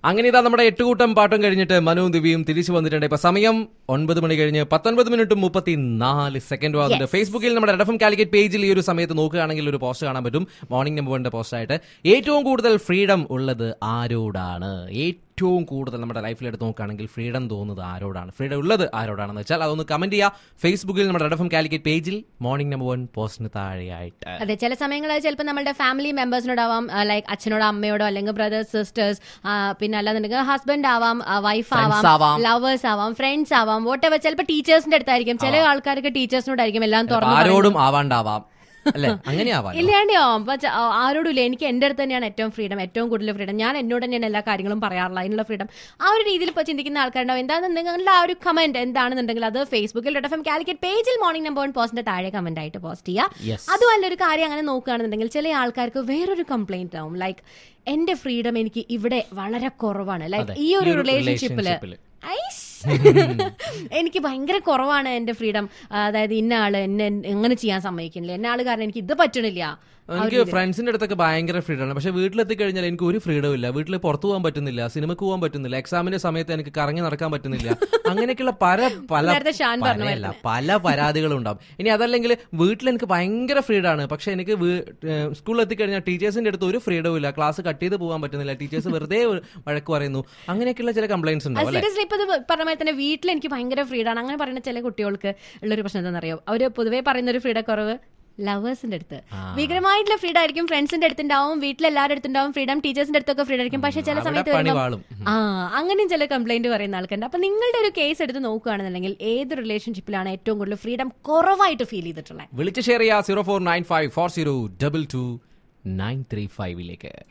അങ്ങനെ ഇതാ നമ്മുടെ എട്ടുകൂട്ടം പാട്ടും കഴിഞ്ഞിട്ട് മനുവും ദിവ്യയും തിരിച്ചു വന്നിട്ടുണ്ട് ഇപ്പൊ സമയം ഒൻപത് മണി കഴിഞ്ഞ് പത്തൊൻപത് മിനിറ്റും മുപ്പത്തി നാല് സെക്കൻഡ് ആകുന്നുണ്ട് ഫേസ്ബുക്കിൽ നമ്മുടെ എഡഫം കാലിക്കറ്റ് പേജിൽ ഈ ഒരു സമയത്ത് നോക്കുകയാണെങ്കിൽ ഒരു പോസ്റ്റ് കാണാൻ പറ്റും മോർണിംഗ് നമ്പർ വണ്ണിന്റെ പോസ്റ്റ് ആയിട്ട് ഏറ്റവും കൂടുതൽ ഫ്രീഡം ഉള്ളത് ആരോടാണ് ഏറ്റവും കൂടുതൽ നമ്മുടെ ലൈഫിൽ എടുത്ത് നോക്കുകയാണെങ്കിൽ ഫ്രീഡം തോന്നുന്നത് ആരോടാണ് ഫ്രീഡം ഉള്ളത് ആരോടാണെന്ന് വെച്ചാൽ അതൊന്ന് കമന്റ് ചെയ്യുക ഫേസ്ബുക്കിൽ നമ്മുടെ എഡഫം കാലിക്കറ്റ് പേജിൽ മോർണിംഗ് നമ്പർ വൺ പോസ്റ്റിന് താഴെയായിട്ട് അതെ ചില സമയങ്ങളിൽ ചിലപ്പോൾ നമ്മുടെ ഫാമിലി മെമ്പേഴ്സിനോടാവാം ലൈക്ക് അച്ഛനോടോ അമ്മയോടോ അല്ലെങ്കിൽ ബ്രദേഴ്സ് സിസ്റ്റേഴ്സ് പിന്നെ അല്ലാന്നുണ്ടെങ്കിൽ ഹസ്ബൻഡ് ആവാം വൈഫ് Friends ആവാം ആവാം. ലവേഴ്സ് ആവാം ഫ്രണ്ട്സ് ആവാം വോട്ട് എവർ ചിലപ്പോൾ ടീച്ചേഴ്സിന്റെ അടുത്തായിരിക്കും ചില ആൾക്കാർക്ക് ടീച്ചേഴ്സിനോടായിരിക്കും എല്ലാം തുറന്നു പറയുന്നത്. ആരോടും ആവാണ്ടാവാം അല്ലെ അങ്ങനെ ആവാം ഇല്ലാണ്ടോ പക്ഷെ ആരോടും ഇല്ല എനിക്ക് എന്റെ അടുത്ത് തന്നെയാണ് ഏറ്റവും ഫ്രീഡം ഏറ്റവും കൂടുതൽ ഫ്രീഡം ഞാൻ എന്നോട് തന്നെയാണ് എല്ലാ കാര്യങ്ങളും പറയാറുള്ളത് അതിനുള്ള ഫ്രീഡം ആ ഒരു രീതിയിൽ ഇപ്പോൾ ചിന്തിക്കുന്ന ആൾക്കാരുണ്ടാവും എന്താണെന്നുണ്ടെങ്കിൽ നിങ്ങളുടെ ആ ഒരു കമന്റ് എന്താണെന്നുണ്ടെങ്കിൽ അത് ഫേസ്ബുക്കിൽ ഡോട്ട് എഫ് എം കാലിക്കറ്റ് പേജിൽ മോർണിംഗ് നമ്പർ വൺ പോസ്റ്റിന്റെ താഴെ കമന്റ് ആയിട്ട് പോസ്റ്റ് ചെയ്യുക Yes. അതുമല്ല ഒരു കാര്യം അങ്ങനെ നോക്കുകയാണെന്നുണ്ടെങ്കിൽ ചില ആൾക്കാർക്ക് വേറൊരു കംപ്ലൈന്റ് ആവും ലൈക്ക് എന്റെ ഫ്രീഡം എനിക്ക് ഇവിടെ വളരെ കുറവാണ് ലൈക്ക് അതെ, ഈ ഒരു ഈ ഒരു റിലേഷൻഷിപ്പില് relationship-ല്. ഐസ്. എനിക്ക് ഭയങ്കര കുറവാണ് എന്റെ ഫ്രീഡം അതായത് ഇന്ന ആള് എന്നെ എങ്ങനെ ചെയ്യാൻ സമ്മതിക്കുന്നില്ല എന്ന ആള് കാരണം എനിക്ക് ഇത് പറ്റണില്ല എനിക്ക് ഫ്രണ്ട്സിന്റെ അടുത്തൊക്കെ ഭയങ്കര ഫ്രീഡം ആണ് പക്ഷെ വീട്ടിലെത്തി കഴിഞ്ഞാൽ എനിക്ക് ഒരു ഫ്രീഡം ഇല്ല വീട്ടിൽ പുറത്തു പോകാൻ പറ്റുന്നില്ല സിനിമക്ക് പോകാൻ പറ്റുന്നില്ല എക്സാമിന്റെ സമയത്ത് എനിക്ക് കറങ്ങി നടക്കാൻ പറ്റുന്നില്ല അങ്ങനെയൊക്കെയുള്ള പല പല നേരത്തെ ഷാൻ പറഞ്ഞ പലയല്ല, പല പരാതികളും ഉണ്ടാവും ഇനി അതല്ലെങ്കിൽ വീട്ടിൽ എനിക്ക് ഭയങ്കര ഫ്രീഡം ആണ് പക്ഷെ എനിക്ക് സ്കൂളിൽ എത്തിക്കഴിഞ്ഞാൽ ടീച്ചേഴ്സിന്റെ അടുത്ത് ഒരു ഫ്രീഡവും ഇല്ല ക്ലാസ് കട്ട് ചെയ്ത് പോകാൻ പറ്റുന്നില്ല ടീച്ചേഴ്സ് വെറുതെ വഴക്ക് പറയുന്നു അങ്ങനെയൊക്കെയുള്ള ചില കംപ്ലൈന്റ്സ് ഉണ്ടാവും അല്ലെ സീരിയസ്ലി ഇപ്പൊ ഇത് പറഞ്ഞ പോലെ തന്നെ വീട്ടിൽ എനിക്ക് ഭയങ്കര ഫ്രീഡം ആണ് അങ്ങനെ പറയുന്ന ചില കുട്ടികൾക്ക് ഉള്ളൊരു പ്രശ്നം എന്താണെന്നറിയോ അവര് പൊതുവേ പറയുന്ന ഒരു ഫ്രീഡം കുറവ് ലവേഴ്സിന്റെ അടുത്ത് ഭീകരമായിട്ടുള്ള ഫ്രീഡം ആയിരിക്കും ഫ്രണ്ട്സിന്റെ അടുത്തുണ്ടാവും വീട്ടിലെല്ലാവരുടെ അടുത്തുണ്ടാവും ഫ്രീഡം ടീച്ചേഴ്സിന്റെ അടുത്തൊക്കെ ഫ്രീഡം ആയിരിക്കും പക്ഷെ ചില അവിടെ സമയത്ത് പണി വരുമ്പം- വാളും. ആ അങ്ങനെയും ചില കംപ്ലൈന്റ് പറയുന്ന ആൾക്കുണ്ട് അപ്പൊ നിങ്ങളുടെ ഒരു കേസ് എടുത്ത് നോക്കുകയാണെന്നുണ്ടെങ്കിൽ ഏത് റിലേഷൻഷിപ്പിലാണ് ഏറ്റവും കൂടുതൽ ഫ്രീഡം കുറവായിട്ട് ഫീൽ ചെയ്തിട്ടുള്ളത് വിളിച്ച് ഷെയർ ചെയ്യുക zero four nine five four zero double two nine three ഫൈവിലേക്ക്